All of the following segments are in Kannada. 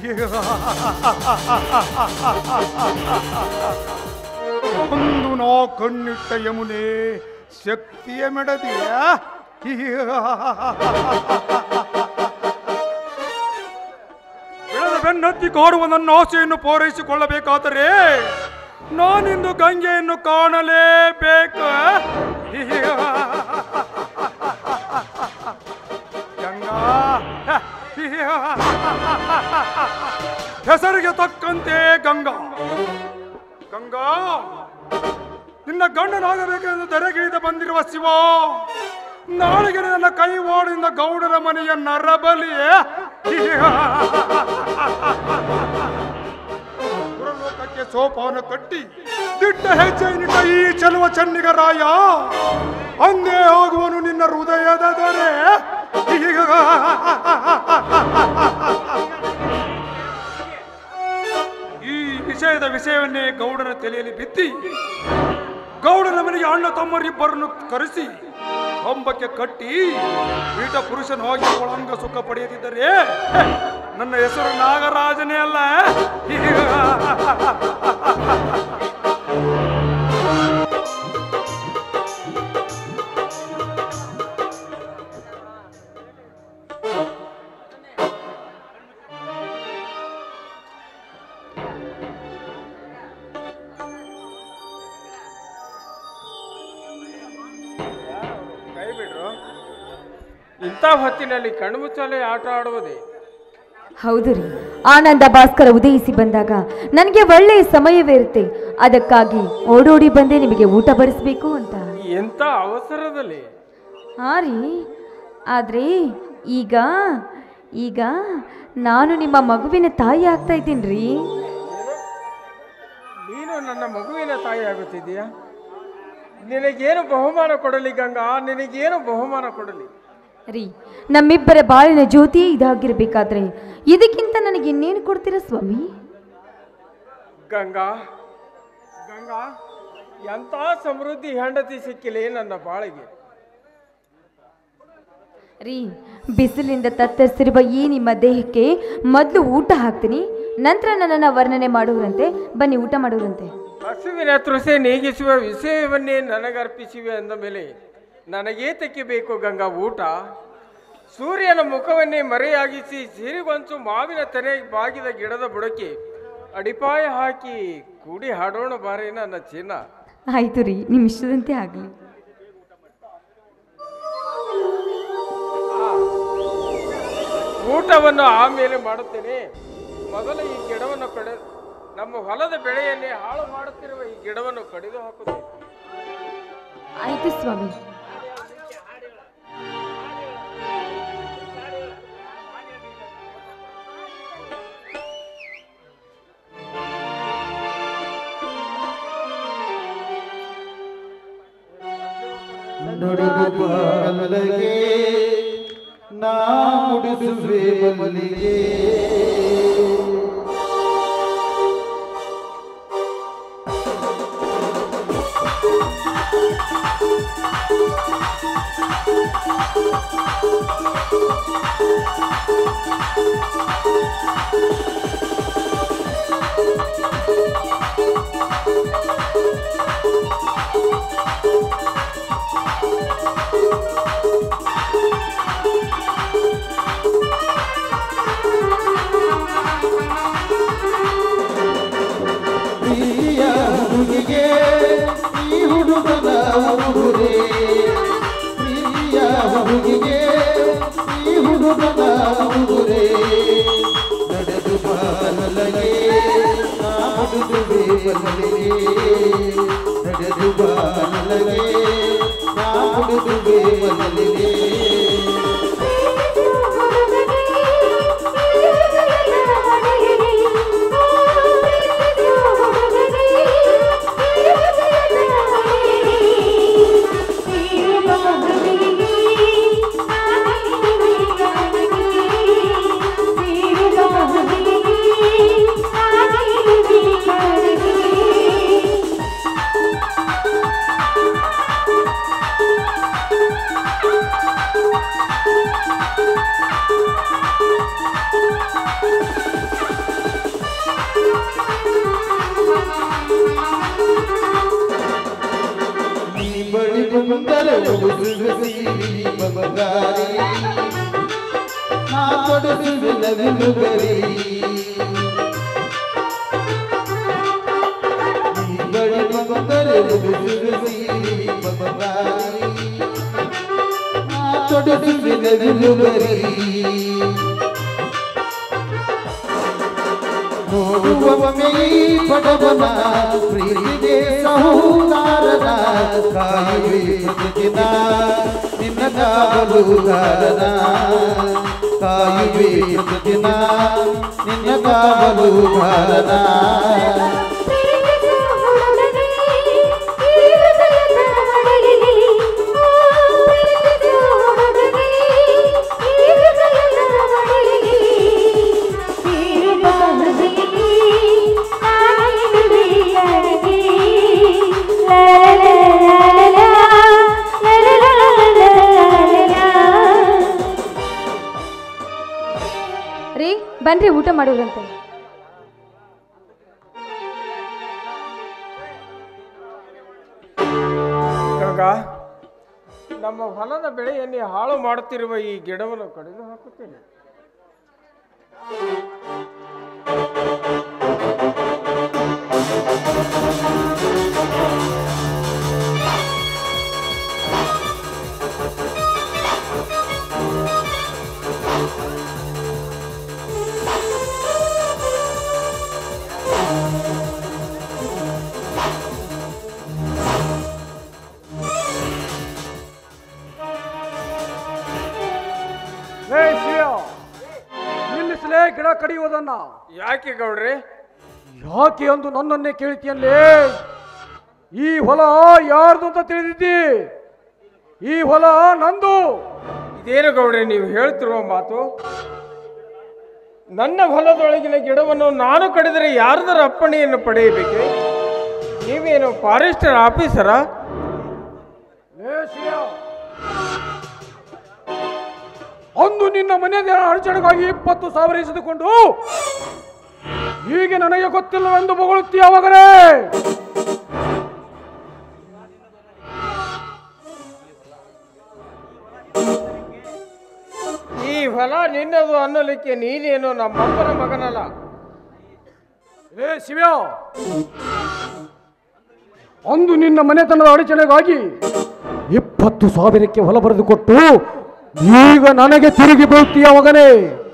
ಒಂದು ನಾ ಕಣ್ಣಿಟ್ಟ ಯಮುನೆ ಶಕ್ತಿಯ ಮೆಡದಿಯ ಬೆಳೆದ ಬೆನ್ನತ್ತಿ ಕಾಡುವ ನನ್ನ ಆಸೆಯನ್ನು ಪೂರೈಸಿಕೊಳ್ಳಬೇಕಾದರೆ ನಾನಿಂದು ಗಂಗೆಯನ್ನು ಕಾಣಲೇಬೇಕು ಗಂಗಾ ಹೆಸರಿಗೆ ತಕ್ಕಂತೆ ಗಂಗಾ ಗಂಗಾ ನಿನ್ನ ಗಂಡನಾಗಬೇಕೆಂದು ತೆರೆಗಿಳಿದ ಬಂದಿರುವ ಶಿವ ನಾಳೆಗೆ ನನ್ನ ಕೈ ಓಡಿಂದ ಗೌಡರ ಮನೆಯ ನರಬಲಿಯೇ ಪುರಲೋಕಕ್ಕೆ ಸೋಪಾನ ಕಟ್ಟಿ ದಿಟ್ಟ ಹೆಜ್ಜೆಯನ್ನಿಟ್ಟ ಈ ಚೆಲುವ ಚನ್ನಿಗ ರಾಯ ಅಂದೇ ಆಗುವನು ನಿನ್ನ ಹೃದಯದ ದೊರೆ ಈ ವಿಷಯದ ವಿಷಯವನ್ನೇ ಗೌಡನ ತಲೆಯಲ್ಲಿ ಬಿತ್ತಿ ಗೌಡನ ಮನೆಗೆ ಅಣ್ಣ ತಮ್ಮರಿಬ್ಬರನ್ನು ಕರೆಸಿ ಕಂಬಕ್ಕೆ ಕಟ್ಟಿ ಪೀಠ ಪುರುಷನಾಗಿ ಒಳಂಗ ಸುಖ ಪಡೆಯದಿದ್ದರೆ ನನ್ನ ಹೆಸರು ನಾಗರಾಜನೇ ಅಲ್ಲ ಕೈ ಬಿಡ್ರು ಇಂಥ ಹೊತ್ತಿನಲ್ಲಿ ಕಣ್ಮುಚ್ಚಾಲೆ ಆಟ ಆಡುವುದೇ ಹೌದು ರೀ ಆನಂದ ಭಾಸ್ಕರ ಉದಯಿಸಿ ಬಂದಾಗ ನನಗೆ ಒಳ್ಳೆಯ ಸಮಯವೇ ಇರುತ್ತೆ ಅದಕ್ಕಾಗಿ ಓಡೋಡಿ ಬಂದೆ ನಿಮಗೆ ಊಟ ಬಡಿಸ್ಬೇಕು ಅಂತ ಎಂಥ ಅವಸರದಲ್ಲಿ ಹಾ ರೀ ಆದರೆ ಈಗ ಈಗ ನಾನು ನಿಮ್ಮ ಮಗುವಿನ ತಾಯಿ ಆಗ್ತಾ ಇದ್ದೀನಿ ರೀ ನೀನು ನನ್ನ ಮಗುವಿನ ತಾಯಿ ಆಗುತ್ತಿದ್ದೀಯಾ ನಿನಗೇನು ಬಹುಮಾನ ಕೊಡಲಿ ಗಂಗಾ ನಿನಗೇನು ಬಹುಮಾನ ಕೊಡಲಿ ರೀ ನಮ್ಮಿಬ್ಬರ ಬಾಳಿನ ಜ್ಯೋತಿಯೇ ಇದಾಗಿರ್ಬೇಕಾದ್ರೆ ಇದಕ್ಕಿಂತ ನನಗೆ ಇನ್ನೇನು ಕೊಡ್ತೀರಾ ಸ್ವಾಮಿ ಗಂಗಾ ಗಂಗಾ ಎಂಥ ಸಮೃದ್ಧಿ ಹೆಂಡತಿ ಸಿಕ್ಕಿಲೆ ನನ್ನ ಬಾಳಿಗೆ ರೀ ಬಿಸಿಲಿಂದ ತತ್ತರಿಸಿರುವ ಈ ನಿಮ್ಮ ದೇಹಕ್ಕೆ ಮೊದಲು ಊಟ ಹಾಕ್ತೀನಿ ನಂತರ ನನ್ನನ್ನು ವರ್ಣನೆ ಮಾಡುವರಂತೆ ಬನ್ನಿ ಊಟ ಮಾಡುವರಂತೆ ಹಸುವಿನ ತೃಸೆ ನೀಗಿಸುವ ವಿಷಯವನ್ನೇ ನನಗರ್ಪಿಸಿವೆ ಅಂದ ಮೇಲೆ ನನಗೇತಕ್ಕೆ ಬೇಕು ಗಂಗಾ ಊಟ ಸೂರ್ಯನ ಮುಖವನ್ನೇ ಮರೆಯಾಗಿಸಿ ಸಿರಿಗೊಂಚು ಮಾವಿನ ತೆನೆ ಬಾಗಿದ ಗಿಡದ ಬುಡಕ್ಕೆ ಅಡಿಪಾಯ ಹಾಕಿ ಕೂಡಿ ಹಾಡೋಣ ಬಾರೆ ನನ್ನ ಚಿನ್ನ ಆಯ್ತು ರೀ ನಿಮ್ಮ ಇಷ್ಟದಂತೆ ಆಗಲಿ ಊಟವನ್ನು ಆಮೇಲೆ ಮಾಡುತ್ತೇನೆ ಮೊದಲು ಈ ಗಿಡವನ್ನು ಕಡೆ ನಮ್ಮ ಹೊಲದ ಬೆಳೆಯನ್ನೇ ಹಾಳು ಮಾಡುತ್ತಿರುವ ಈ ಗಿಡವನ್ನು ಕಡಿದು ಹಾಕುತ್ತೇನೆ ಆಯ್ತು ಸ್ವಾಮಿ ನುಡಿದು ಮಲ್ಲಿಗೆ ನಾ ಮುಡಿಸುವೆ ಮಲ್ಲಿಗೆ ಪ್ರಿಯ ಹುಡುಗಿಗೆ ಈ ಹುಡುಗನ ಉಡುಗೊರೆ ಪ್ರಿಯ ಹುಡುಗಿಗೆ ಈ ಹುಡುಗನ ಉಡುಗೊರೆ ನಡೆದು ಬಾಲಲಗೆ ನಾ ಮುಡುದುವೆ ಮಲ್ಲಿಗೆ ನಡೆದು ಬಾಲಲಗೆ ನಾ ಮುಡುದುವೆ ಮಲ್ಲಿಗೆ Thank you. ಬಂದರೆ ಉಡುಸುವೆ ಸೀರಿ ಬಂಗಾರಿ ನಾ ತೊಡಸುವೆ ನವಿಲುಗರಿ ನೀ ಬಳಿ ಬಂದರೆ ಉಡುಸುವೆ ಸೀರಿ ಬಂಗಾರಿ ನಾ ತೊಡಸುವೆ ನವಿಲುಗರಿ ನೋಡುವವನೇ ಬಡವನ ಪ್ರೀತಿಗೆ ಸಹೋದಾರನ ಕಾಯುವೆ ಪ್ರತಿದಿನ ನಿನ್ನ ಕಾವಲುಗಾರನ ಕಾಯುವೆ ಪ್ರತಿದಿನ ನಿನ್ನ ಕಾವಲುಗಾರನ ರೀ ಬನ್ರಿ ಊಟ ಮಾಡೋರಂತೆ ಗಂಗಾ ನಮ್ಮ ಹೊಲದ ಬೆಳೆಯನ್ನೇ ಹಾಳು ಮಾಡುತ್ತಿರುವ ಈ ಗಿಡವನ್ನು ಕಡಿದು ಹಾಕುತ್ತೇನೆ ಲೇ ಶಿವ ನಿಲ್ಲಿಸಲೇ ಗಿಡ ಕಡಿಯುವುದನ್ನ ಯಾಕೆ ಗೌಡ್ರೆ ಯಾಕೆ ಎಂದು ನನ್ನನ್ನೇ ಕೇಳ್ತೀಯಲ್ಲೇ ಈ ಹೊಲ ಯಾರ್ದು ಅಂತ ತಿಳಿದಿದ್ದಿ ಈ ಹೊಲ ನಂದು ಇದೇನು ಗೌಡ್ರೆ ನೀವು ಹೇಳ್ತಿರುವ ಮಾತು ನನ್ನ ಹೊಲದೊಳಗಿನ ಗಿಡವನ್ನು ನಾನು ಕಡಿದರೆ ಯಾರದರ ಅಪ್ಪಣೆಯನ್ನು ಪಡೆಯಬೇಕೆ ನೀವೇನು ಫಾರೆಸ್ಟರ್ ಆಫೀಸರಾ ಲೇ ಶಿವ ಅಂದು ನಿನ್ನ ಮನೆಯ ಅಡಚಣೆಗಾಗಿ ಇಪ್ಪತ್ತು ಸಾವಿರ ಇಸಿದುಕೊಂಡು ಈಗ ನನಗೆ ಗೊತ್ತಿಲ್ಲವೆಂದು ಬೊಗಳುತ್ತೀಯ ಮಗನೇ ಈ ಹೊಲ ನಿನ್ನದು ಅನ್ನಲಿಕ್ಕೆ ನೀನೇನು ನಮ್ಮಪ್ಪನ ಮಗನಲ್ಲ ಏ ಶಿವ್ಯ ಅಂದು ನಿನ್ನ ಮನೆತನದ ಅಡಚಣೆಗಾಗಿ ಇಪ್ಪತ್ತು ಸಾವಿರಕ್ಕೆ ಹೊಲ ಬರೆದು ಕೊಟ್ಟು ಈಗ ನನಗೆ ತಿರುಗಿ ಬೀಳ್ತೀಯ ಮಗನೇ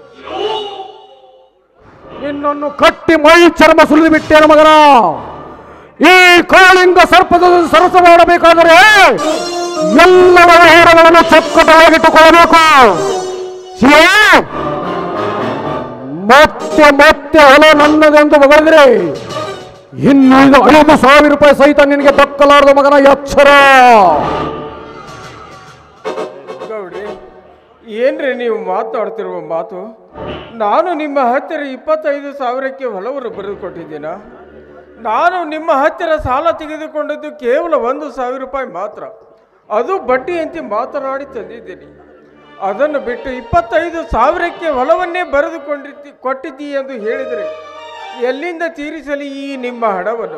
ನಿನ್ನನ್ನು ಕಟ್ಟಿ ಮೈ ಚರ್ಮ ಸುಲಿದು ಬಿಟ್ಟೇನ ಮಗನ ಈ ಕಾಳಿಂಗ ಸರ್ಪದ ಸರಸ ಮಾಡಬೇಕಾದರೆ ಎಲ್ಲರ ಹೇರಗಳನ್ನು ಚಕ್ಕಟವಾಗಿಟ್ಟುಕೊಳ್ಳಬೇಕು ಶಿವ ಮತ್ತೆ ಮತ್ತೆ ಹೊಲ ನನ್ನದೆಂದು ಬಗಳಿದ್ರೆ ಇನ್ನು ಇದು ಐದು ಸಾವಿರ ರೂಪಾಯಿ ಸಹಿತ ನಿನಗೆ ದಕ್ಕಲಾರದ ಮಗನ ಎಚ್ಚರ ಗೌಡ್ರಿ ಏನ್ರಿ ನೀವು ಮಾತಾಡ್ತಿರುವ ಮಾತು ನಾನು ನಿಮ್ಮ ಹತ್ತಿರ ಇಪ್ಪತ್ತೈದು ಸಾವಿರಕ್ಕೆ ಹೊಲವರು ಬರೆದು ಕೊಟ್ಟಿದ್ದೀನ ನಾನು ನಿಮ್ಮ ಹತ್ತಿರ ಸಾಲ ತೆಗೆದುಕೊಂಡದ್ದು ಕೇವಲ ಒಂದು ಸಾವಿರ ರೂಪಾಯಿ ಮಾತ್ರ ಅದು ಬಡ್ಡಿಯಂತೆ ಮಾತನಾಡಿ ತಂದಿದ್ದೀನಿ ಅದನ್ನು ಬಿಟ್ಟು ಇಪ್ಪತ್ತೈದು ಸಾವಿರಕ್ಕೆ ಹೊಲವನ್ನೇ ಬರೆದುಕೊಂಡಿದ್ದಿ ಕೊಟ್ಟಿದ್ದೀ ಎಂದು ಹೇಳಿದರೆ ಎಲ್ಲಿಂದ ತೀರಿಸಲಿ ಈ ನಿಮ್ಮ ಹಣವನ್ನು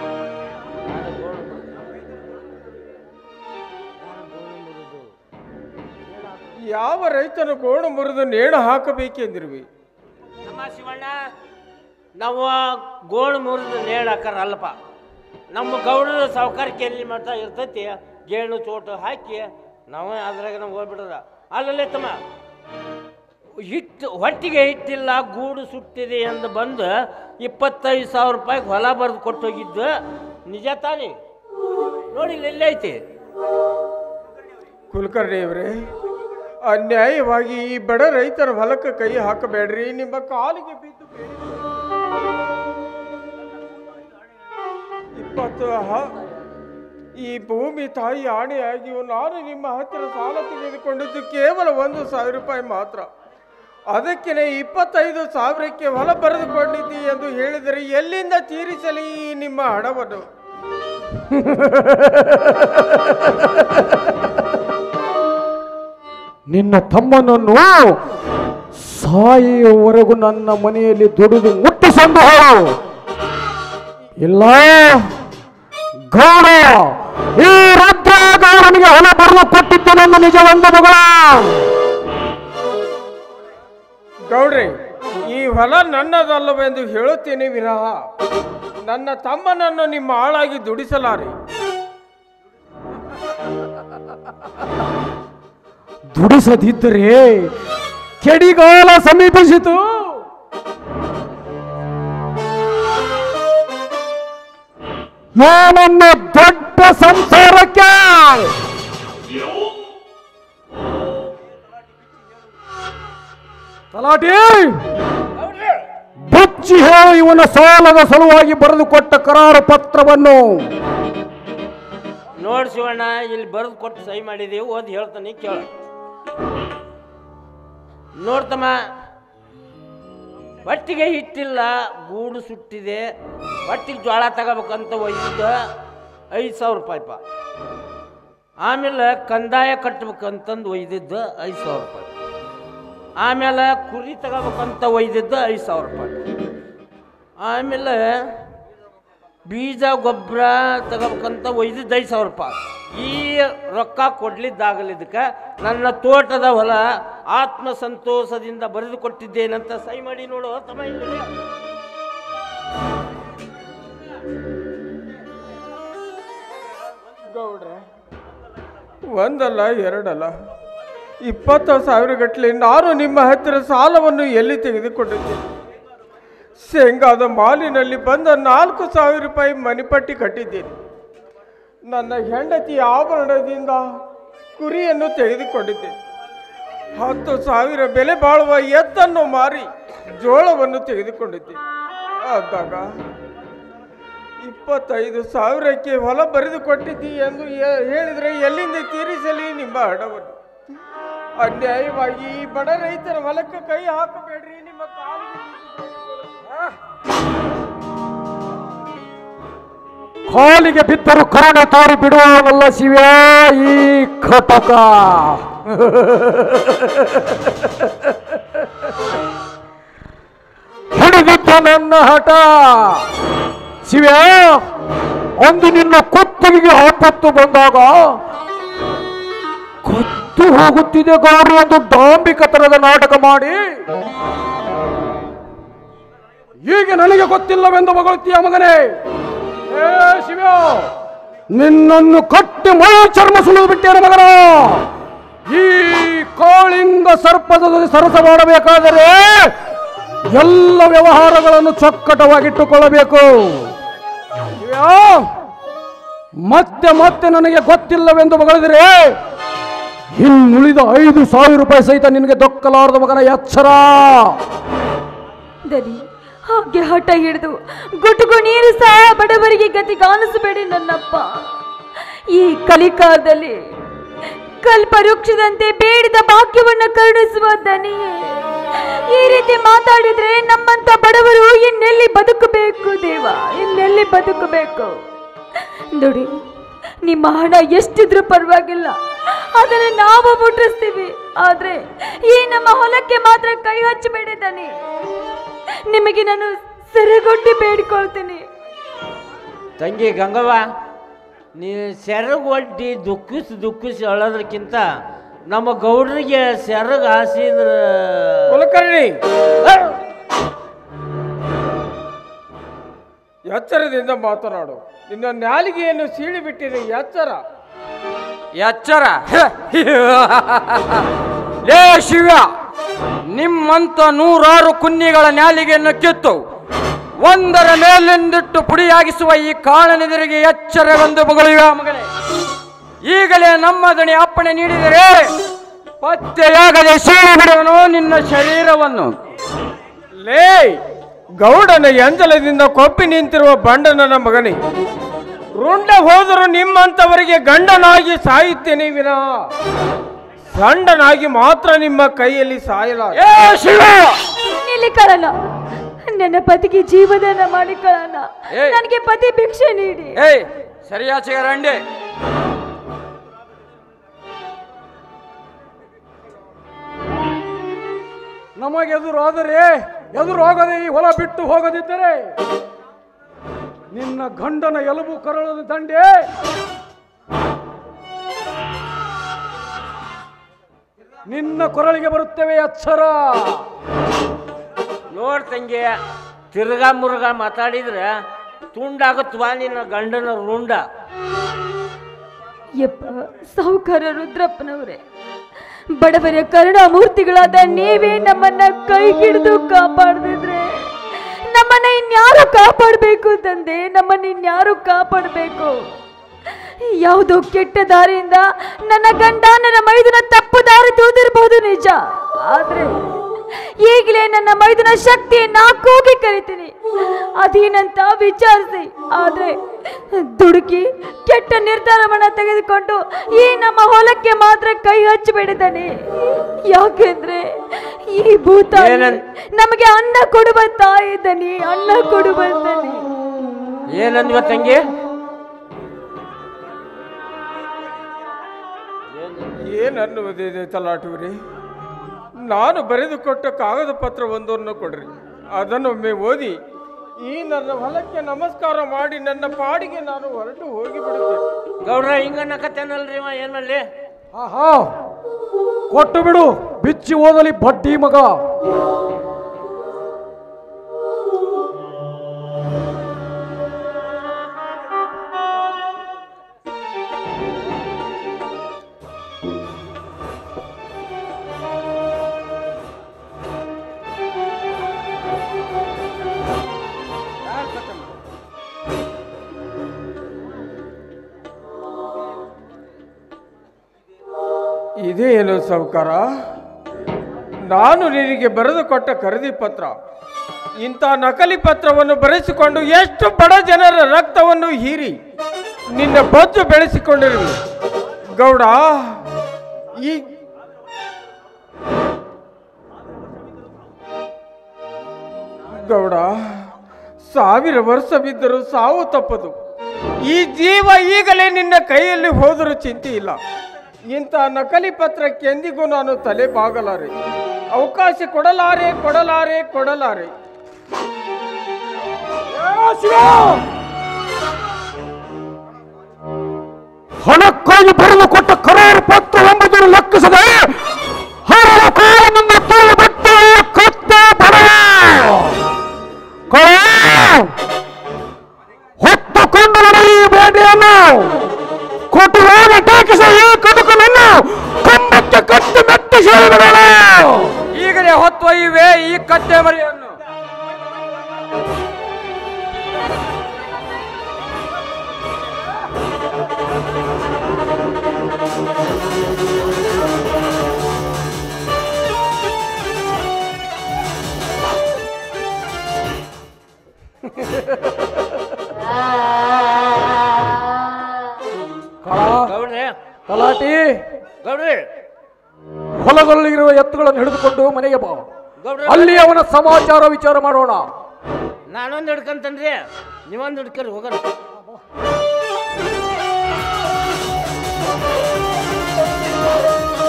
ಯಾವ ರೈತನು ಗೋಣು ಮುರಿದು ನೇಣು ಹಾಕಬೇಕೆಂದಿರುವಿ ನಮ್ಮ ಶಿವಣ್ಣ ನಾವು ಗೋಣು ಮುರಿದು ನೇಳಾಕರ ಅಲ್ಲಪ್ಪ ನಮ್ಮ ಗೌಡರ ಸಾವುಕಾರಿಕೆ ಎಲ್ಲಿ ಮಾಡ್ತಾ ಇರ್ತೈತಿ ಗೇಣು ಚೋಟು ಹಾಕಿ ನಾವೇ ಅದ್ರಾಗ ನಾವು ಹೋಗ್ಬಿಡೋದ ಅಲ್ಲಲ್ಲೇ ತಮ್ಮ ಹಿಟ್ಟು ಹೊಟ್ಟಿಗೆ ಹಿಟ್ಟಿಲ್ಲ ಗೂಡು ಸುಟ್ಟಿದೆ ಎಂದು ಬಂದು ಇಪ್ಪತ್ತೈದು ಸಾವಿರ ರೂಪಾಯಿಗೆ ಹೊಲ ಬರೆದು ಕೊಟ್ಟೋಗಿದ್ದು ನಿಜ ತಾನೇ ನೋಡಿ ಇಲ್ಲಿ ಎಲ್ಲೇ ಐತಿ ಕುಲಕರ್ಣಿಯವರೇ ಅನ್ಯಾಯವಾಗಿ ಈ ಬಡ ರೈತರ ಹೊಲಕ್ಕೆ ಕೈ ಹಾಕಬೇಡ್ರಿ ನಿಮ್ಮ ಕಾಲಿಗೆ ಬಿದ್ದು ಬೇಡಿ. ಇಪ್ಪತ್ತು ಹ- ಈ ಭೂಮಿ ತಾಯಿ ಆಣೆಯಾಗಿಯೂ ನಾನು ನಿಮ್ಮ ಹತ್ತಿರ ಸಾಲ ತೆಗೆದುಕೊಂಡಿದ್ದು ಕೇವಲ ಒಂದು ಸಾವಿರ ರೂಪಾಯಿ ಮಾತ್ರ ಅದಕ್ಕೆ ಇಪ್ಪತ್ತೈದು ಸಾವಿರಕ್ಕೆ ಹೊಲ ಬರೆದುಕೊಂಡಿದ್ದಿ ಎಂದು ಹೇಳಿದರೆ ಎಲ್ಲಿಂದ ತೀರಿಸಲಿ ಈ ನಿಮ್ಮ ಹಣವನ್ನು ನಿನ್ನ ತಮ್ಮನನ್ನು ಸಾಯುವವರೆಗೂ ನನ್ನ ಮನೆಯಲ್ಲಿ ದುಡಿದು ಮುಟ್ಟಿಸಂದು ಹೋಗು. ಇಲ್ಲ ಗೌಡ ಈ ರುದ್ರ ಗೌಡ ಗೌಡನಿಗೆ ಹೊಲ ಬರಲು ಕೊಟ್ಟಿದ್ದೇನೆಂದು ನಿಜವೆಂದು ಮಗಳ ಗೌಡ್ರಿ ಈ ಹೊಲ ನನ್ನದಲ್ಲವೆಂದು ಹೇಳುತ್ತೇನೆ ವಿನಃ ನನ್ನ ತಮ್ಮನನ್ನು ನಿಮ್ಮ ಆಳಾಗಿ ದುಡಿಸಲಾರೆ ದುಡಿಸದಿದ್ದರೆ ಕೆಡಿಗಾಲ ಸಮೀಪಿಸಿತು ಏನನ್ನ ದೊಡ್ಡ ಸಂಸಾರಕ್ಕೆ ತಲಾಟಿ ಬುಚ್ಚಿ ಹೇಳು ಇವನ ಸಾಲದ ಸಲುವಾಗಿ ಬರೆದುಕೊಟ್ಟ ಕರಾರು ಪತ್ರವನ್ನು ನೋಡ್ ಶಿವಣ್ಣ ಇಲ್ಲಿ ಬರೆದು ಕೊಟ್ಟು ಸಹಿ ಮಾಡಿದೀವಿ ಓದಿ ಹೇಳ್ತಾನೆ ಕೇಳ ನೋಡ್ತಮ್ಮ ಹೊಟ್ಟಿಗೆ ಹಿಟ್ಟಿಲ್ಲ ಗೂಡು ಸುಟ್ಟಿದೆ ಹೊಟ್ಟಿಗೆ ಜೋಳ ತಗೋಬೇಕಂತ ಒಯ್ದ ಐದು ಸಾವಿರ ರೂಪಾಯಿ ಪ ಆಮೇಲೆ ಕಂದಾಯ ಕಟ್ಬೇಕಂತಂದು ಒಯ್ದಿದ್ದು ಐದು ಸಾವಿರ ರೂಪಾಯಿ ಆಮೇಲೆ ಕುರಿ ತಗೋಬೇಕಂತ ಒಯ್ದಿದ್ದು ಐದು ಸಾವಿರ ರೂಪಾಯಿ ಆಮೇಲೆ ಬೀಜ ಗೊಬ್ಬರ ತಗೋಬೇಕಂತ ಒಯ್ದಿದ್ದು ಐದು ಸಾವಿರ ರೂಪಾಯಿ ಈ ರೊಕ್ಕ ಕೊಡ್ಲಿದ್ದಾಗಲಿದ್ದಕ್ಕೆ ನನ್ನ ತೋಟದ ಹೊಲ ಆತ್ಮ ಸಂತೋಷದಿಂದ ಬರೆದು ಕೊಟ್ಟಿದ್ದೇನಂತ ಸಹಿ ಮಾಡಿ ನೋಡು ತಮ್ಮ ಇಲ್ಲಿ ಗೌಡ್ರೆ ಒಂದಲ್ಲ ಎರಡಲ್ಲ ಇಪ್ಪತ್ತು ಸಾವಿರ ಗಟ್ಟಲೆ ನಾನು ನಿಮ್ಮ ಹತ್ತಿರ ಸಾಲವನ್ನು ಎಲ್ಲಿ ತೆಗೆದುಕೊಂಡಿದ್ದೇನೆ ಶೇಂಗಾದ ಮಾಲಿನಲ್ಲಿ ಬಂದ ನಾಲ್ಕು ಸಾವಿರ ರೂಪಾಯಿ ಮನಿಪಟ್ಟಿ ಕಟ್ಟಿದ್ದೇನೆ ನನ್ನ ಹೆಂಡತಿ ಆಭರಣದಿಂದ ಕುರಿಯನ್ನು ತೆಗೆದುಕೊಂಡಿದ್ದೇನೆ ಹತ್ತು ಸಾವಿರ ಬೆಲೆ ಬಾಳುವ ಎತ್ತನ್ನು ಮಾರಿ ಜೋಳವನ್ನು ತೆಗೆದುಕೊಂಡಿದ್ದೇನೆ ಆದಾಗ ಇಪ್ಪತ್ತೈದು ಸಾವಿರಕ್ಕೆ ಹೊಲ ಬರೆದು ಕೊಟ್ಟಿದ್ದಿ ಎಂದು ಹೇ- ಹೇಳಿದರೆ ಎಲ್ಲಿಂದ ತೀರಿಸಲಿ ನಿಮ್ಮ ಹಣವನ್ನು ಅನ್ಯಾಯವಾಗಿ ಈ ಬಡ ರೈತರ ಹೊಲಕ್ಕೆ ಕೈ ಹಾಕಬೇಡ್ರಿ ನಿಮ್ಮ ಕಾಲಿಗೆ ಕಾಲಿಗೆ ಬಿದ್ದರೂ ಕರುಣೆ ತೋರಿ ಬಿಡುವವನಲ್ಲ ಶಿವ ಈ ಘಟಕ ಹಿಡಿದಿದ್ದ ನನ್ನ ಹಠ ಶಿವ ಒಂದು ನಿನ್ನ ಕೊತ್ತಿಗೆ ಆಪತ್ತು ಬಂದಾಗ ಕೊತ್ತು ಹೋಗುತ್ತಿದೆ ಗೌರಿ ಒಂದು ಡಾಂಬಿಕತನದ ನಾಟಕ ಮಾಡಿ ಈಗ ನನಗೆ ಗೊತ್ತಿಲ್ಲವೆಂದು ಮಗಳುತ್ತೀಯ ಮಗನೇ ಏ ಶಿವ ನಿನ್ನನ್ನು ಕಟ್ಟಿ ಮೈ ಚರ್ಮ ಸುಳಿದು ಬಿಟ್ಟೇನು ಮಗನ ಈ ಕಾಳಿಂಗ ಸರ್ಪದ ಜೊತೆ ಸರಸ ಮಾಡಬೇಕಾದರೆ ಎಲ್ಲ ವ್ಯವಹಾರಗಳನ್ನು ಚೊಕ್ಕಟವಾಗಿಟ್ಟುಕೊಳ್ಳಬೇಕು ಶಿವ ಮತ್ತೆ ಮತ್ತೆ ನನಗೆ ಗೊತ್ತಿಲ್ಲವೆಂದು ಮಗಳಿದರೆ ಇನ್ನುಳಿದ ಐದು ಸಾವಿರ ರೂಪಾಯಿ ಸಹಿತ ನಿನಗೆ ದೊಕ್ಕಲಾರದ ಮಗನ ಎಚ್ಚರ ದನಿ ಹಾಗೆ ಹಠ ಹಿಡಿದು ಗುಟುಗು ನೀರು ಸಹ ಬಡವರಿಗೆ ಗತಿ ಕಾಣಿಸಬೇಡಿ ನನ್ನಪ್ಪ ಈ ಕಲಿಕಾಲದಲ್ಲಿ ಕಲ್ಪವೃಕ್ಷದಂತೆ ಬೇಡಿದ ಭಾಗ್ಯವನ್ನ ಕರುಣಿಸುವ ದನಿಯೇ ಈ ರೀತಿ ಮಾತಾಡಿದ್ರೆ ನಮ್ಮಂತ ಬಡವರು ಇನ್ನೆಲ್ಲಿ ಬದುಕಬೇಕು ದೇವ ಇನ್ನೆಲ್ಲಿ ಬದುಕಬೇಕು ನೋಡಿ ನಿಮ್ಮ ಹಣ ಎಷ್ಟಿದ್ರೂ ಪರವಾಗಿಲ್ಲ ಅದನ್ನು ನಾವು ಮುಟ್ಟಿಸ್ತೀವಿ ಆದ್ರೆ ಈ ನಮ್ಮ ಹೊಲಕ್ಕೆ ಮಾತ್ರ ಕೈ ಹಚ್ಚಬೇಡಿ ದನಿ ನಿಮಗೆ ನಾನು ಸೆರೆಗೊಡ್ಡಿ ಬೇಡಿಕೊಳ್ತೀನಿ ತಂಗಿ ಗಂಗವ್ವ ನೀ ಸೆರಗ್ ಒಡ್ಡಿ ದುಃಖಿಸಿ ದುಃಖಿಸಿ ಅಳೋದ್ರಕ್ಕಿಂತ ನಮ್ಮ ಗೌಡ್ರಿಗೆ ಸೆರಗ್ ಹಾಸಿದ್ರ ಕುಲಕರ್ಣಿ ಎಚ್ಚರದಿಂದ ಮಾತನಾಡು ನಿನ್ನ ನಾಲಿಗೆಯನ್ನು ಸೀಳಿ ಬಿಟ್ಟಿದೆ ಎಚ್ಚರ ಎಚ್ಚರ ಲೇ ಶಿವ ನಿಮ್ಮಂತ ನೂರಾರು ಕುನ್ನಿಗಳ ನ್ಯಾಲಿಗೆಯನ್ನು ಕಿತ್ತು ಒಂದರ ಮೇಲಿಂದಿಟ್ಟು ಪುಡಿಯಾಗಿಸುವ ಈ ಕಾಳನೆದುರಿಗೆ ಎಚ್ಚರವೆಂದು ಮಗಳುವ ಮಗನೇ ಈಗಲೇ ನಮ್ಮ ದಣಿ ಅಪ್ಪಣೆ ನೀಡಿದರೆ ಪತ್ತೆಯಾಗದೆ ಸೀಳಿ ಬಿಡುವನು ನಿನ್ನ ಶರೀರವನ್ನು ಲೇ ಗೌಡನ ಎಂಜಲದಿಂದ ಕೊಪ್ಪಿ ನಿಂತಿರುವ ಬಂಡನನ ಮಗನೇ ರುಂಡ ಹೋದರೂ ನಿಮ್ಮಂತವರಿಗೆ ಗಂಡನಾಗಿ ಸಾಯುತ್ತೇನೆ ವಿನಃ ಗಂಡನಾಗಿ ಮಾತ್ರ ನಿಮ್ಮ ಕೈಯಲ್ಲಿ ಸಾಯಲ ಏ ಶಿವ ನಿಲ್ಲಿಕೊಳ್ಳಲ್ಲ ನನ್ನ ಪತಿಗೆ ಜೀವದಾನ ಮಾಡಿಕೊಳ್ಳೋಣ ಏಯ್. ನನಗೆ ಪತಿ ಭಿಕ್ಷೆ ನೀಡಿ ಏಯ್ ಸರಿಯಾಚೆಗೆ ರಂಡೆ ನಮಗೆದುರಾದರೆ ಎದುರಾಗದೆ ಈ ಹೊಲ ಬಿಟ್ಟು ಹೋಗದಿದ್ದರೆ ನಿನ್ನ ಗಂಡನ ಎಲುಬು ಕರಳದ ದಂಡೆ ನಿನ್ನ ಕೊರಳಿಗೆ ಬರುತ್ತೇವೆ ಅಕ್ಷರ ನೋಡ್ ತಂಗಿ ತಿರ್ಗಾ ಮುರುಗಾ ಮಾತಾಡಿದ್ರೆ ತುಂಡಾಗುತ್ತವಾ ನಿನ್ನ ಗಂಡನ ರುಂಡ ಯಪ್ಪ ಸಾಹುಕಾರ ರುದ್ರಪ್ಪನವರೇ ಬಡವರ ಕರುಣಾಮೂರ್ತಿಗಳಾದ ನೀವೇ ನಮ್ಮನ್ನ ಕೈ ಹಿಡಿದು ಕಾಪಾಡ್ದಿದ್ರೆ ನಮ್ಮನ್ನ ಇನ್ಯಾರು ಕಾಪಾಡಬೇಕು ತಂದೆ ನಮ್ಮನ್ನ ಇನ್ಯಾರು ಕಾಪಾಡಬೇಕು ಯಾವುದೋ ಕೆಟ್ಟ ದಾರಿಯಿಂದ ನನ್ನ ಗಂಡ ನನ್ನ ಮೈದುನ ತಪ್ಪು ದಾರಿ ತುಳಿದಿರಬಹುದು ನಿಜ ಆದ್ರೆ ಈಗಲೇ ನನ್ನ ಮೈದುನ ಶಕ್ತಿಯನ್ನ ಕೂಗಿ ಕರಿತೀನಿ ಅದೇನಂತ ವಿಚಾರಿಸಿ ಆದ್ರೆ ದುಡುಕಿ ಕೆಟ್ಟ ನಿರ್ಧಾರವನ್ನ ತೆಗೆದುಕೊಂಡು ಈ ನಮ್ಮ ಹೊಲಕ್ಕೆ ಮಾತ್ರ ಕೈ ಹಚ್ಚಿಬಿಡಿದಾನೆ ಯಾಕೆಂದ್ರೆ ಈ ಭೂತ ಏನನ್- ನಮಗೆ ಅನ್ನ ಕೊಡುವ ತಾಯಿ ದನಿ ಅನ್ನ ಕೊಡುವ ದನಿ ಏನಂದ್ವ ತಂಗಿ ಏನನ್ನುವುದಿದೆ ತಲಾಟೂರಿ ನಾನು ಬರೆದುಕೊಟ್ಟ ಕಾಗದ ಪತ್ರ ಒಂದನ್ನು ಕೊಡ್ರಿ ಅದನ್ನೊಮ್ಮೆ ಓದಿ ಈ ನನ್ನ ಹೊಲಕ್ಕೆ ನಮಸ್ಕಾರ ಮಾಡಿ ನನ್ನ ಪಾಡಿಗೆ ನಾನು ಹೊರಟು ಹೋಗಿ ಬಿಡುತ್ತೇನೆ ಗೌಡ್ರ ಹಿಂಗ ನಕತ್ತೇನಲ್ರಿ ಇವ ಏನ್ ಮಾಡ್ಲಿ ಆಹಾ ಕೊಟ್ಟು ಬಿಡು ಬಿಚ್ಚಿ ಓದಲಿ ಬಡ್ಡಿ ಮಗ ಇದೇನು ಸಾವುಕಾರ ನಾನು ನಿನಗೆ ಬರೆದು ಕೊಟ್ಟ ಖರೀದಿ ಪತ್ರ ಇಂಥ ನಕಲಿ ಪತ್ರವನ್ನು ಬರೆಸಿಕೊಂಡು ಎಷ್ಟು ಬಡ ಜನರ ರಕ್ತವನ್ನು ಹೀರಿ ನಿನ್ನ ಬೊಜ್ಜು ಬೆಳೆಸಿಕೊಂಡಿರುವೆ ಗೌಡ ಈ ಗೌಡ ಸಾವಿರ ವರ್ಷ ಬಿದ್ದರೂ ಸಾವು ತಪ್ಪದು ಈ ಜೀವ ಈಗಲೇ ನಿನ್ನ ಕೈಯಲ್ಲಿ ಹೋದರೂ ಚಿಂತೆ ಇಲ್ಲ ಇಂಥ ನಕಲಿ ಪತ್ರಕ್ಕೆ ಎಂದಿಗೂ ನಾನು ತಲೆ ಬಾಗಲಾರೆ ಅವಕಾಶ ಕೊಡಲಾರೆ ಕೊಡಲಾರೆ ಕೊಡಲಾರೆ ಹಣಕ್ಕಾಗಿ ಬರೆದು ಕೊಟ್ಟ ಕರಾರು ಪತ್ರ ಎಂಬುದನ್ನು ಲೆಕ್ಕಿಸದೆ ಹರಳ ಕಾಲದಿಂದ ತಳ್ಳಿ ಬಿಟ್ಟು ಕತ್ತೆ ಬಡ ಕಳ ಹೊತ್ತುಕೊಂಡು ನಡೆಯಬೇಡಿಯನ್ನು ಕೊಟ್ಟು ಹೋಗಿ ಟೇಕಿಸ ಈ ಕಟುಕನನ್ನು ಕಂಬಕ್ಕೆ ಕಟ್ಟಿ ಮೆಟ್ಟಿ ಸೇರಿಬಿಡೋಣ ಈಗಲೇ ಹೊತ್ತೊಯ್ಯುವೆ ಈ ಕತ್ತೆ ಮರಿಯನ್ನು ಕಳ ಗೌಡ್ರೆ ತಲಾಟಿ ಗೌಡ್ರಿ ಹೊಲದಲ್ಲಿರುವ ಎತ್ತುಗಳನ್ನು ಹಿಡಿದುಕೊಂಡು ಮನೆಗೆ ಬಾ ಗೌಡ್ರೆ ಅಲ್ಲಿ ಅವನ ಸಮಾಚಾರ ವಿಚಾರ ಮಾಡೋಣ ನಾನೊಂದು ಹಿಡ್ಕಂತನ್ರಿ ನೀವೊಂದು ಹಿಡ್ಕರಿ ಹೋಗೋಣ